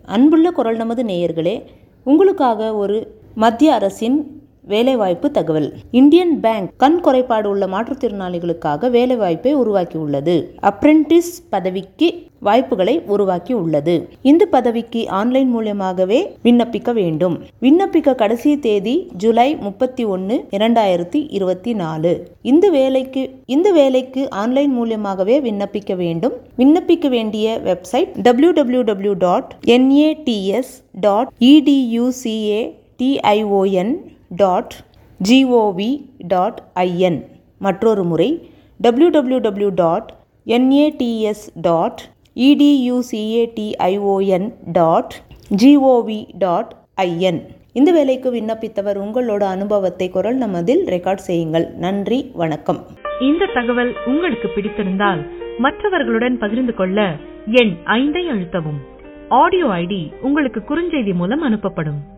அன்புள்ள குரல் நமது நேயர்களே உங்களுக்காக ஒரு மத்திய அரசின் வேலைவாய்ப்பு தகவல் இந்தியன் பேங்க் கண் குறைபாடு உள்ள மாற்றுத்திறனாளிகளுக்காக வேலைவாய்ப்பை உருவாக்கியுள்ளது அப்ரெண்டிஸ் பதவிக்கு வாய்ப்புகளை உருவாக்கி உள்ளது இந்த பதவிக்கு ஆன்லைன் மூலமாகவே விண்ணப்பிக்க வேண்டும் விண்ணப்பிக்க கடைசி தேதி ஜூலை முப்பத்தி ஒன்று இரண்டாயிரத்தி இருபத்தி நாலு இந்த வேலைக்கு இந்த வேலைக்கு ஆன்லைன் மூலமாகவே விண்ணப்பிக்க வேண்டும் விண்ணப்பிக்க வேண்டிய website W W W dot NATS dot EDUCA TION dot GOV dot IN மற்றொரு முறை W W W dot NATS dot EDUCATION dot GOV dot IN இந்த வேலைக்கு விண்ணப்பித்தவர் உங்களோட அனுபவத்தை குரல் நமதில் ரெக்கார்ட் செய்யுங்கள் நன்றி வணக்கம் இந்த தகவல் உங்களுக்கு பிடித்திருந்தால் மற்றவர்களுடன் பகிர்ந்து கொள்ள எண் ஐந்தை அழுத்தவும் ஆடியோ ஐடி உங்களுக்கு குறுஞ்செய்தி மூலம் அனுப்பப்படும்